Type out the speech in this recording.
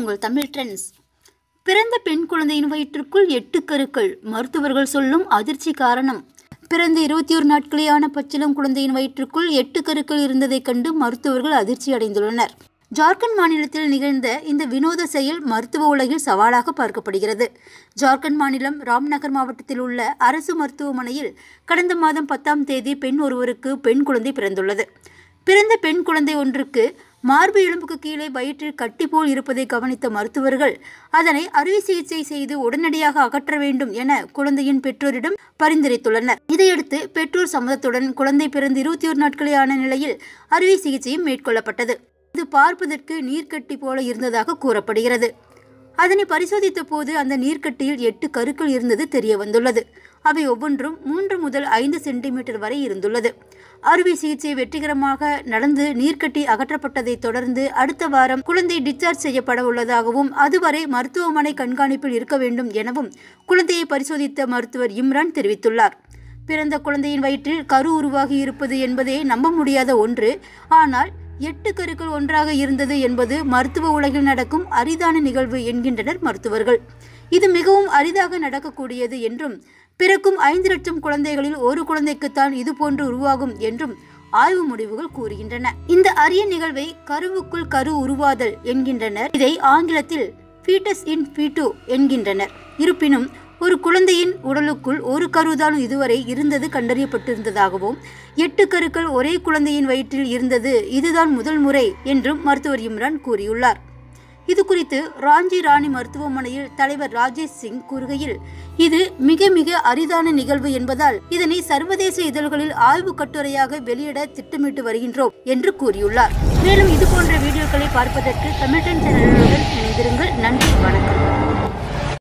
உங்கள் தமிழ் ட்ரெண்ட்ஸ் பிறந்த பெண் குழந்தையின் வயிற்றுக்குள் எட்டு கருக்கள் மருத்துவர்கள் சொல்லும் அதிர்ச்சி காரணம் பிறந்த இருபத்தி ஒரு நாட்களேயான பச்சிளம் குழந்தையின் வயிற்றுக்குள் எட்டு கருக்கள் இருந்ததைக் கண்டு மருத்துவர்கள் அதிர்ச்சி அடைந்துள்ளனர் ஜார்க்கண்ட் மாநிலத்தில் நிகழ்ந்த இந்த வினோத செயல் மருத்துவ உலகில் சவாலாக பார்க்கப்படுகிறது ஜார்க்கண்ட் மாநிலம் ராம்நகர் மாவட்டத்தில் உள்ள அரசு மருத்துவமனையில் கடந்த மாதம் பத்தாம் தேதி பெண் ஒருவருக்கு பெண் குழந்தை பிறந்துள்ளது பிறந்த பெண் குழந்தை ஒன்றுக்கு மார்பு எலும்புக்கு கீழே வயிற்றில் கட்டி போல் இருப்பதை கவனித்த மருத்துவர்கள் அதனை அறுவை சிகிச்சை செய்து உடனடியாக அகற்ற வேண்டும் என குழந்தையின் பெற்றோரிடம் பரிந்துரைத்துள்ளனர் இதையடுத்து பெற்றோர் சம்மதத்துடன் குழந்தை பிறந்து இருபத்தி ஒரு நாட்களே ஆன நிலையில் அறுவை சிகிச்சையும் மேற்கொள்ளப்பட்டது இது பார்ப்பதற்கு நீர்க்கட்டி போல இருந்ததாக கூறப்படுகிறது அதனை பரிசோதித்த போது அந்த நீர்க்கட்டியில் எட்டு கருக்கள் இருந்தது தெரிய வந்துள்ளது அவை ஒவ்வொன்றும் மூன்று முதல் ஐந்து சென்டிமீட்டர் வரை இருந்துள்ளது அறுவை சிகிச்சை வெற்றிகரமாக நடந்து நீர்க்கட்டி அகற்றப்பட்டதைத் தொடர்ந்து அடுத்த வாரம் குழந்தை டிஸ்சார்ஜ் செய்யப்பட உள்ளதாகவும் அதுவரை மருத்துவமனை கண்காணிப்பில் இருக்க வேண்டும் எனவும் குழந்தையை பரிசோதித்த மருத்துவர் இம்ரான் தெரிவித்துள்ளார் பிறந்த குழந்தையின் வயிற்றில் கரு உருவாகி இருப்பது என்பதே நம்ப முடியாத ஒன்று ஆனால் எட்டு கருக்கள் ஒன்றாக இருந்தது என்பது மருத்துவ உலகில் நடக்கும் அரிதான நிகழ்வு என்கின்றனர் மருத்துவர்கள் இது மிகவும் அரிதாக நடக்கக்கூடியது என்றும் பிறக்கும் ஐந்து லட்சம் குழந்தைகளில் ஒரு குழந்தைக்குத்தான் இது போன்று உருவாகும் என்றும் ஆய்வு முடிவுகள் கூறுகின்றன இந்த அரிய நிகழ்வை கருவுக்குள் கரு உருவாதல் என்கின்றனர் இதை ஆங்கிலத்தில் ஃபீட்டஸ் இன் ஃபீட்டோ என்கின்றனர் இருப்பினும் ஒரு குழந்தையின் உடலுக்குள் ஒரு கருதான் இதுவரை இருந்தது கண்டறியப்பட்டிருந்ததாகவும் எட்டு கருக்கள் ஒரே குழந்தையின் வயிற்றில் இருந்தது இதுதான் முதல் முறை என்றும் மருத்துவர் இம்ரான் கூறியுள்ளார் இது குறித்து ராஞ்சி ராணி மருத்துவமனையில் தலைவர் ராஜேஷ் சிங் கூறுகையில் இது மிக மிக அரிதான நிகழ்வு என்பதால் இதனை சர்வதேச இதழ்களில் ஆய்வு கட்டுரையாக வெளியிட திட்டமிட்டு வருகின்றோம் என்று கூறியுள்ளார் மேலும் இது போன்ற வீடியோக்களை பார்ப்பதற்கு தமிழ் சேனலுடன் இணைந்திருங்கள் நன்றி வணக்கம்